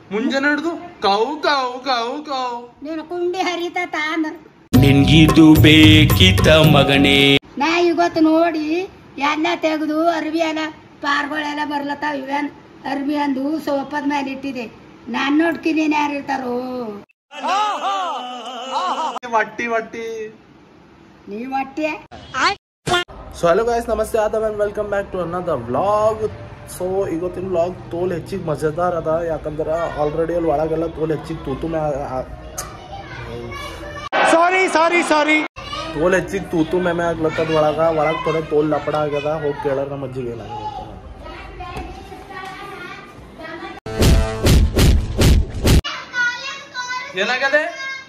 ಮುಂಜಾನೆ ಹಿಡ್ದು cow cow cow cow ನೀನು ಕುಂಡಿ ಹರಿತತ ಅಂದ್ರ ನಿನ್ಗಿದು ಬೇಕಿತ ಮಗನೇ ನಾ ಇವತ್ತು ನೋಡಿ ಎಲ್ಲ ತೆಗೆದು ಅರ್ಬಿ ಎಲ್ಲ ಪಾರ್ಗಳೆಲ್ಲ ಬರ್ಲತ್ತಾವ ಇವೇನ್ ಅರ್ಬಿ ಅಂದು ಸೋಫದ ಮೇಲೆ ಇಟ್ಟಿದೆ ನಾನ್ ನೋಡ್ಕಿನಿ ಯಾರು ಇರ್ತಾರೋ ವಟ್ಟಿ ವಟ್ಟಿ ನೀವ್ ಒಟ್ಟೆ ಸೊ ಹಲೋ ಗಾಯ್ಸ್ ನಮಸ್ತೆ Aadav and welcome back to ಅನ್ನದ ವ್ಲಾಗ್ ಸೊ ಇವತ್ತಿನ ವ್ಲಾಗ್ ತೋಲ್ ಹೆಚ್ಚಿಗೆ ಮಜೆದಾರ್ ಅದ ಯಾಕಂದ್ರೆ ಆಲ್ರೆಡಿ ಅಲ್ಲಿ ಒಳಗೆಲ್ಲ ತೋಲ್ ಹೆಚ್ಚಿಗೆ ತೂತು ಮ್ಯಾ ಸಾರಿ ಸಾರಿ ಸಾರಿ ತೋಲ್ ಹೆಚ್ಚಿಗೆ ತೂತು ಮೆಮೆ ಆಗ್ಲತ್ತದ ಒಳಗ ಒಳಗ್ ಥೋಡೆ ತೋಲ್ ಲಪಡ ಆಗ್ಯದ ಹೋಗಿ ಕೇಳೋರ್ ನಮ್ಮ ಅಜ್ಜಿಗೆ ಏನಾಗಿದೆ ಅಂತ. ಏನಾಗದೆ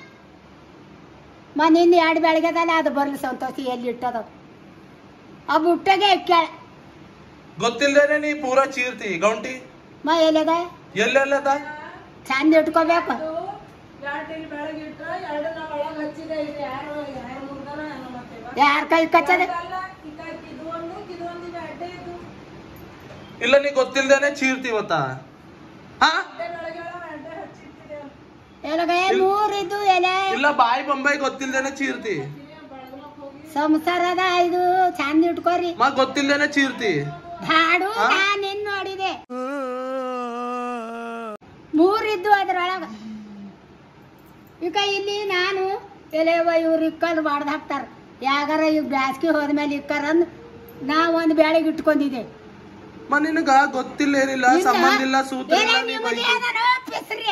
ಮನಿಂದ ಎರಡು ಬೆಳಗ್ಗೆದಲ್ಲ ಅದು ಬರ್ಲಿ ಸಂತೋಷ ಎಲ್ಲಿ ಇಟ್ಟದ ಆ ಬುಟ್ಟಗೆ ಕೇಳ ಗೊತ್ತಿಲ್ದೇನೆ ನೀ ಪೂರಾ ಚೀರ್ತಿ ಗೌಂಟಿ ಮ ಎಲ್ಲಿದೆ ಎಲ್ಲೆಲ್ಲದ ಚಂದ ಇಟ್ಕೋಬೇಕು ಯಾರ ಕೈ ಕಚ್ಚದ ಇಲ್ಲ ನೀ ಗೊತ್ತಿಲ್ದೇನೆ ಚೀರ್ತಿ ಇವತ್ತ ಹಾ ಎಲಗ ಮೂರಿದ್ದು ಎಲೆ ಇಲ್ಲ ಬಾಯಿ ಬೊಂಬೈ ಗೊತ್ತಿಲ್ದೇನೆ ಚೀರ್ತಿ ಸಂಸಾರದ ಇದು ಚಂದ ಇಟ್ಕೋರಿ ಮಾ ಗೊತ್ತಿಲ್ದೇನೆ ಚೀರ್ತಿ ಹಾಡು ಆ? ನಾನ್ ನಿನ್ ನೋಡಿದೆ ಮೂರಿದ್ದು ಅದ್ರೊಳಗ ಈಗ ಇಲ್ಲಿ ನಾನು ಎಲೆವ ಇವ್ರು ಇಕ್ಕಂದು ಮಾಡ್ದು ಹಾಕ್ತಾರ ಯಾಗಾರ ಇವ್ ಬ್ಯಾಸ್ಗೆ ಹೋದ್ಮೇಲೆ ಇಕ್ಕಾರ ಅಂದ್ ನಾ ಒಂದ್ ಬ್ಯಾಳಿಗೆ ಇಟ್ಕೊಂಡಿದ್ದೆ ಮ ನಿನಗ ಗೊತ್ತಿಲ್ಲ ಏನಿಲ್ಲ ಇಲ್ಲ. ಸಂಬಂಧ ಇಲ್ಲ ಸೂತ್ರ ಏನ ಇಲ್ಲ ನೀ ನಿಮ್ಮದೇ ಬೈತಿ. ಅದನೋ ಪಿಸ್ರಿ?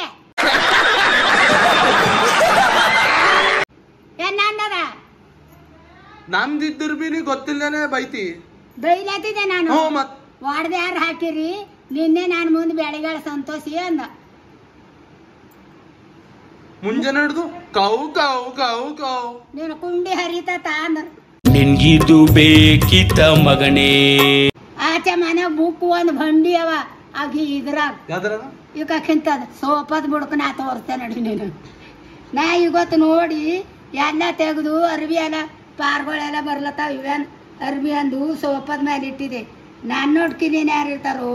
ಏನ್ ನಂದದ ನಮ್ದಿದ್dur ಬಿ ನೀ ಗೊತ್ತಿಲ್ದೇನೆ ಬೈತಿ ಬೈಲಾತಿದ್ದೆ ನಾನು ಹ್ಞೂ ಮತ್ ವಾಡ್ದೆ ಯಾರು ಹಾಕಿರಿ ನಿನ್ನೆ ನಾನು ಮುಂದೆ ಬೆಳಿಗಳ ಸಂತೋಷಿ ಅಂದ ಮುಂಜಾನೆ ಹಿಡ್ದು ಕೌ ಕೌ ಕೌ ಕೌ ನೀನು ಕುಂಡಿ ಹರಿತತ ಅಂದ ನಿನ್ಗಿದು ಬೇಕಿತ ಮಗನೇ ಆಚೆ ಮನೆ ಬುಕ್ ಒಂದ್ ಬಂಡಿ ಅವ ಆಗಿ ಇದ್ರಾಗ ಯಾವ್ದ್ರಾಗ ಈಗ ಕಿಂತದ ಸೋಪದ ಬುಡಕ ನಾ ತೋರಿಸ್ತೆ ನಡಿ ನೀನು ನಾ ಇವತ್ತು ನೋಡಿ ಎಲ್ಲ ತೆಗೆದು ಅರ್ಬಿ ಎಲ್ಲ ಪಾರ್ಗಳೆಲ್ಲ ಬರ್ಲತ್ತಾವ ಇವೇನ್ ಅರ್ಬಿ ಅಂದು ಸೋಪದ ಮೇಲೆ ಇಟ್ಟಿದೆ ನಾನ್ ನೋಡ್ಕಿನಿ ಯಾರು ಇರ್ತಾರೋ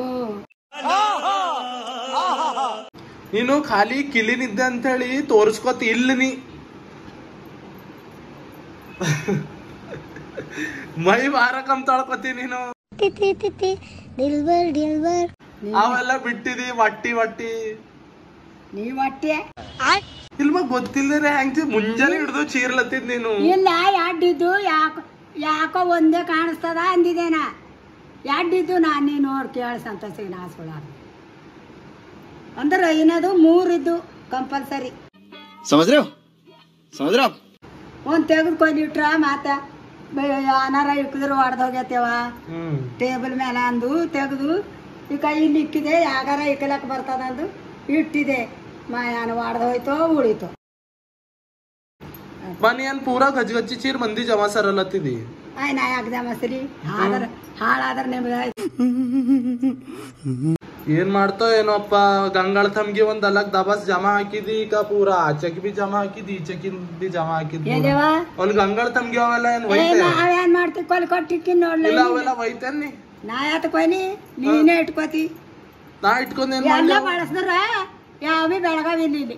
ನೀನು ಖಾಲಿ ಕಿಲಿನಿದ್ದೆ ಅಂತ ಹೇಳಿ ತೋರಿಸ್ಕೊತ ಇಲ್ಲ ನೀ ಮೈ ಮಾರಕಂ ತೊಳ್ಕೊತಿ ನೀನು ದಿಲ್ಬರ್ ದಿಲ್ಬರ್ ಅವೆಲ್ಲ ಬಿಟ್ಟಿದಿ ವಟ್ಟಿ ವಟ್ಟಿ ನೀವ್ ಒಟ್ಟೆ ಇಲ್ಮ ಗೊತ್ತಿಲ್ಲದೆ ಹೆಂಗ್ ಚಿ- ಮುಂಜಾನೆ ಹಿಡ್ದು ಚೀರ್ಲತ್ತಿದ್ ನೀನು ಇಲ್ಲ ಯಾಡ್ಡಿದ್ದು ಯಾಕೋ ಯಾಕೋ ಒಂದೇ ಕಾಣಿಸ್ತದ ಅಂದಿದ್ದೇನ ಯಾಡ್ಡಿದ್ದು ನಾನು ನೀ ನೋಡಿ ಕೇಳ ಸಂತೋಷಿಗೆ ನಾ ಸುಳ್ಳ ಅಂದ್ರೆ ಏನದು ಮೂರಿದ್ದು ಕಂಪಲ್ಸರಿ समझ रहे हो समझ रहे हो आप ಒಂದು ತೆಗೆದುಕೊಂಡಿಟ್ರ ಮಾತ ಅನಾರ ಇಕ್ಕಿದ್ರು ಹೊಡೆದೋಗ್ಯತೇವ ಹ್ಮ್ ಟೇಬಲ್ ಮೇಲೆ ಅಂದು ತೆಗೆದು ಈಗ ಇಲ್ಲಿ ಇಕ್ಕಿದೆ ಯಾಗಾರ ಇಕ್ಕಲಕ್ಕೆ ಬರ್ತದ ಅಂದು ಇಟ್ಟಿದೆ ಮಾಯಾನ ಹೊಡೆದೋಯ್ತೋ ಉಳಿತು ಮನಿ ಏನ್ ಪೂರಾ ಗಜ್ ಗಜ್ಜಿ ಚೀರ್ ಮಂದಿ ಜಮಾ ಸರಲತ್ತಿದಿ ಆಯ್ ನಾ ಯಾಕೆ ಜಮಸ್ರಿ ಹಾಳಾದ್ರ ಹಾಳಾದ್ರ ನಿಮ್ಗೆ ಏನ್ ಮಾಡ್ತೋ ಏನೋಪ್ಪ ಗಂಗಾಳ ತಮ್ಗೆ ಒಂದ್ ಅಲಗ್ ದಬಾಸ್ ಜಮಾ ಹಾಕಿದಿ ಈಗ ಪೂರಾ ಆಚೆಗೆ ಬಿ ಜಮಾ ಹಾಕಿದಿ ಈಚೆಗೆ ಬಿ ಜಮಾ ಹಾಕಿದ್ ಏದೇವ ಅಲ್ಲಿ ಗಂಗಾಳ ತಮ್ಗೆ ಅವೆಲ್ಲ ಏನ್ ಏ ಒಯ್ತೆ ನಾವೇನ್ ಮಾಡ್ತೀವಿ ಕೊಲ್ ಕೊಟ್ಟಿಕ್ಕಿ ನೋಡ್ಲಿ ಇಲ್ಲ ಅವೆಲ್ಲ ಒಯ್ತೇನ್ ನೀ ನಾ ಯಾತಕೋನಿ ನೀನೇ ಇಟ್ಕೋತಿ ನಾ ಇಟ್ಕೊಂಡ್ ಏನ್ ಎಲ್ಲ ಮಾಡ್ಲಿ ಬಳಸಿದ್ರ ಯಾವ ಬೆಳಗಾವಿಲ್ಲ ಇಲ್ಲಿ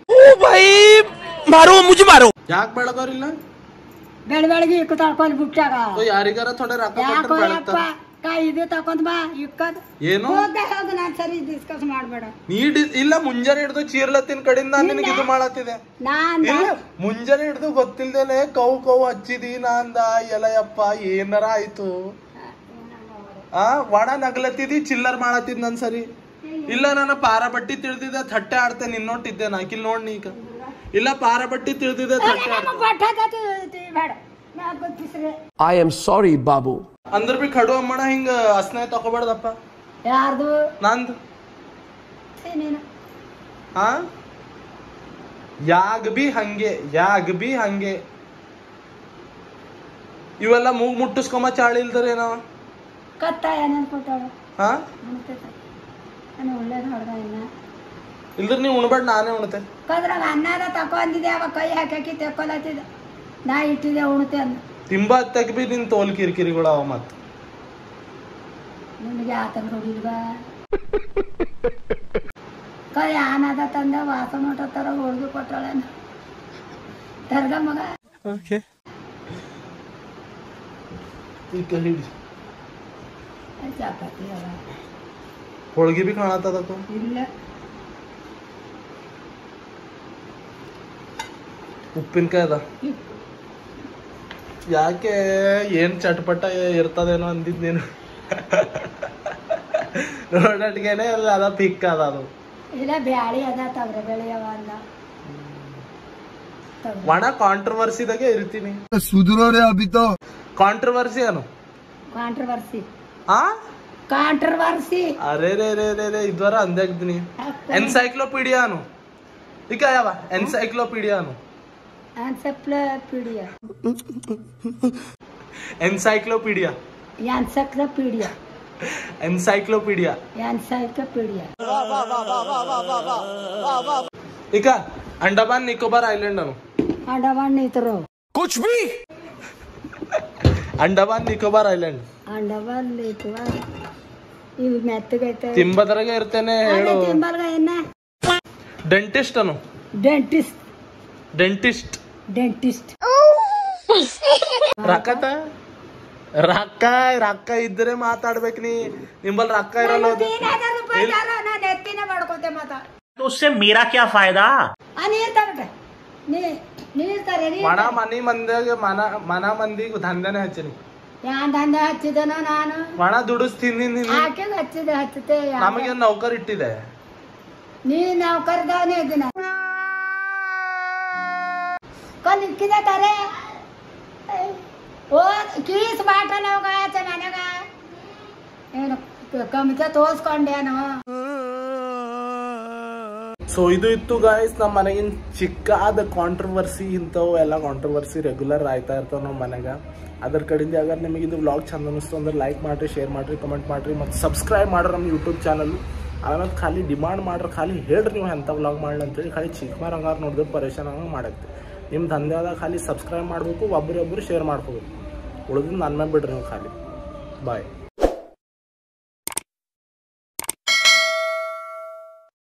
ಯಾಕೆ ಬೆಳಗೋರಿಲ್ಲ ಬೆಳ ಬೆಳಗ್ಗೆ ಇಕ್ಕ ತಳ್ಕೊಲ್ ಬುಟ್ಟಾಗ ಓ, ಯಾರಿಗಾರ ಥೋಡೆ ರೊಕ್ಕ ಯಾಕೋ ಕೊಟ್ಟು ಯಪ್ಪ ಬೆಳಗ್ತಾರ ಕಾ ಇದು ತಕೊಂಡ್ ಬಾ ಇಕ್ಕದ್ ಏನು ಹೋಗ ಹೋಗ ನಾನ್ ಸರಿ ಡಿಸ್ಕಸ್ ಮಾಡ್ಬೇಡ ನೀ ಡಿ- ಇಲ್ಲ ಮುಂಜಾನೆ ಹಿಡ್ದು ಚೀರ್ಲತ್ತಿನ ಕಡೆಯಿಂದ ನಾನು ನಿನಗೆ ಇದು ಮಾಡತ್ತಿದೆ ನಾನ್ ಇಲ್ಲ ಮುಂಜಾನೆ ಹಿಡ್ದು ಗೊತ್ತಿಲ್ದೇನೆ ಕೌ ಕೌ ಹಚ್ಚಿದಿ ನಾಂದ ಎಲಯಪ್ಪ ಏನಾರ ಆಯ್ತು ಆ ಒಣ ನಗ್ಲತ್ತಿದಿ ಚಿಲ್ಲರ್ ಮಾಡತ್ತಿದ್ ನನ್ ಸರಿ ಇಲ್ಲ ನಾನು ಪಾರ ಬಟ್ಟಿ ತಿಳಿದಿದ್ದೆ ಥಟ್ಟೆ ಆಡ್ತೆ ನಿನ್ನೊಟ್ಟಿದ್ದೆ ನಾ ಕಿಲ್ ನೋಡ್ ನೀ ಈಗ ಇಲ್ಲ ಪಾರ ಬಟ್ಟಿ ತಿಳಿದಿದ್ದೆ ಥಟ್ಟೆ ಆಡ್ತೆ ಬಟ್ಟ ಬೇಡ ನಾ ಗೊತ್ತಿಸ್ರೆ I am sorry, Babu. ಅಂದ್ರ ಬಿ ಖಡು ಅಮ್ಮಣ ಹಿಂಗ ಅಸ್ನಾಯ ತಗೋಬಾರ್ದಪ್ಪ ಯಾರ್ದು ನಂದ್ ಛೀ, ನೀನು ಹಾ ಯಾಗ್ ಬಿ ಹಂಗೆ ಯಾಗ್ ಬಿ ಹಂಗೆ ಇವೆಲ್ಲ ಮೂಗ್ ಮುಟ್ಟಿಸ್ಕೊಂಬ ಚಾಳಿ ಇಲ್ದರ ಏನವ ಕತ್ತ ಏನೇನ್ ಕೊಟ್ಟಾಳು ಹಾ ಉಣ್ತೈತೆ ನಾನು ಒಳ್ಳೇದು ಹೊಡೆದ ಇನ್ನ ಇಲ್ದ್ರ ನೀವ್ ಉಣ್ಬೇಡ ನಾನೇ ಉಣ್ತೆ ಕದ್ರಾಗ ಅನ್ನದ ತಕೊಂಡಿದ್ದೆ ಅವ ಕೈ ಹಾಕಿ ಹಾಕಿ ತೆಕ್ಕೊಲತ್ತಿದ್ದ ನಾ ಇಟ್ಟಿದ್ದೆ ಉಣ್ತೆ ಅಂದ ತಿಂಬ ಹತ್ತಕ್ ಬಿ ನಿನ್ ತೋಲ್ ಕಿರಿಕಿರಿಗಳು ಅವ ಮತ್ ನಿನಗೆ ಆತನ ಹೊಡಿಲ್ವಾ ಕೈ ಆನದ ತಂದ ವಾಸ ನೋಟ ತರ ಹೋಳ್ಗೆ ಕೊಟ್ಟಾಳೆ ತರ್ಗ ಮಗ ಓಕೆ ಈಗ ಹಿಡಿ ಚಪಾತಿ ಅವ ಹೋಳ್ಗಿ ಬಿ ಕಾಣತ್ತದಕ್ಕ ಇಲ್ಲ ಉಪ್ಪಿನಕಾಯಿ ಅದ ಯಾಕೆ ಏನ್ ಚಟ್ಪಟ ಇರ್ತದೇನೋ ಅಂದಿದ್ ನೀನು ನೋಡಟ್ಗೆನೆ ಅಲ್ಲ ಅದ ಪಿಕ್ ಅದ ಅದು ಇಲ್ಲ ಬ್ಯಾಳಿ ಅದ ತವ್ರೆ ಬೆಳೆ ಅವ ಅಲ್ಲ ತೊಗರಿ. ಒಣ ಕಾಂಟ್ರವರ್ಸಿದಾಗೆ ಇರ್ತೀನಿ सुधरो रे अभी तो ಕಾಂಟ್ರವರ್ಸಿ ಏನು ಕಾಂಟ್ರವರ್ಸಿ ಆ ಕಾಂಟ್ರವರ್ಸಿ ಅರೆ ರೇ ರೇ ರೇ ರೇ ಇದ್ವರ ಅಂದಾಗ್ತೀನಿ ಎನ್ಸೈಕ್ಲೋಪೀಡಿಯಾ ಅನು ಈಗ ಯಾವ ಎನ್ಸೈಕ್ಲೋಪೀಡಿಯಾ ಅನು encyclopedia encyclopedia encyclopedia encyclopedia encyclopedia ಈಗ ಅಂಡಮಾನ್ ನಿಕೋಬಾರ್ ಐಲ್ಯಾಂಡ್ ಅನು ಅಂಡಮಾನ್ ನಿಂತರು ಅಂಡಮಾನ್ ನಿಕೋಬಾರ್ ಐಲ್ಯಾಂಡ್ ಅಂಡಮಾನ್ ನಿಂತವ ಇವು ಮೆತ್ತಗೈತೆ ತಿಂಬದ್ರಾಗೆ ಇರ್ತೇನೆ ಹೇಳು ತಿಂಬಲ್ಗ ಏನ ಡೆಂಟಿಸ್ಟ್ ಅನು ಡೆಂಟಿಸ್ಟ್ ಡೆಂಟಿಸ್ಟ್ ಡೆಂಟಿಸ್ಟ್ ರೊಕ್ಕತ ರೊಕ್ಕ ರೊಕ್ಕ ಇದ್ರೆ ಮಾತಾಡ್ಬೇಕು ನೀ ನಿಂಬಲ್ ರೊಕ್ಕ ಇರಲ್ಲ ಅದು. ರೂಪಾಯಿ ನಾನು ಎತ್ತಿನ ಮಾಡ್ಕೊತೆ ಮಾತ तो उससे मेरा क्या फायदा ಆ ನೀರ್ ತಗಟ್ರೆ ನೀ ನೀರ್ ತಾರೆ ನೀರ್ ಮನ ಮನಿ ಮಂದಿಗೆ ಮನ ಮನ ಮಂದಿಗೆ ದಂಧನೆ ಹಚ್ಚಿನಿ ಯಾನ್ ದಂಧೆ ಹಚ್ಚಿದನೋ ನಾನು ಒಣ ದುಡಿಸ್ ತಿಂದಿನಿ ಆಕೆಗೆ ಹಚ್ಚಿದೆ ಹಚ್ಚತೆ ನಮಗೆ ನೌಕರ್ ಇಟ್ಟಿದೆ ನೀ ನಾವು ಕರ್ದವನೇ ಇದ್ದೀನ ಕಲ್ ಇಕ್ಕಿದೆ ತಾರೆ ಓ ಕೀಸ್ ಬಾಟಲ್ ಹೋಗಾಚ ನನಗ ಏನು ಕಮಿತ ತೋರ್ಸ್ಕೊಂಡೇನು ಸೊ ಇದು ಇತ್ತು ಗಾಯ್ಸ್ ನಮ್ಮ ಮನೆಗಿನ ಚಿಕ್ಕಾದ ಕಾಂಟ್ರವರ್ಸಿ ಇಂಥವು ಎಲ್ಲ ಕಾಂಟ್ರವರ್ಸಿ ರೆಗ್ಯುಲರ್ ಆಯ್ತಾ ಇರ್ತಾವ ನಮ್ಮ ಮನೆಗೆ ಅದ್ರ ಕಡೆಯಿಂದ ಅಗರ್ ನಿಮಗೆ ಇದು ವ್ಲಾಗ್ ಚಂದ ಅನಿಸ್ತು ಅಂದ್ರೆ ಲೈಕ್ ಮಾಡಿರಿ ಶೇರ್ ಮಾಡಿರಿ ಕಮೆಂಟ್ ಮಾಡಿರಿ ಮತ್ತು ಸಬ್ಸ್ಕ್ರೈಬ್ ಮಾಡ್ರಿ ನಮ್ಮ ಯೂಟ್ಯೂಬ್ ಚಾನಲ್ ಆಮೇಲೆ ಖಾಲಿ ಡಿಮಾಂಡ್ ಮಾಡ್ರಿ ಖಾಲಿ ಹೇಳ್ರಿ ನೀವು ಎಂಥ ವ್ಲಾಗ್ ಮಾಡಲಿ ಅಂತೇಳಿ ಖಾಲಿ ಚಿಕ್ಕ ಮಾರ ಹಂಗಾರು ನೋಡಿದ್ರೆ ಪರೇಶಾನ್ ಹಂಗೆ ಮಾಡತ್ತೆ ನಿಮ್ಮ ದಂಧೆದಾಗ ಖಾಲಿ ಸಬ್ಸ್ಕ್ರೈಬ್ ಮಾಡಬೇಕು ಒಬ್ರೊಬ್ರು ಶೇರ್ ಮಾಡ್ಕೋಬೇಕು ಉಳಿದು ನನ್ನ ಮೇಲೆ ಬಿಡ್ರಿ ನೀವು ಖಾಲಿ ಬಾಯ್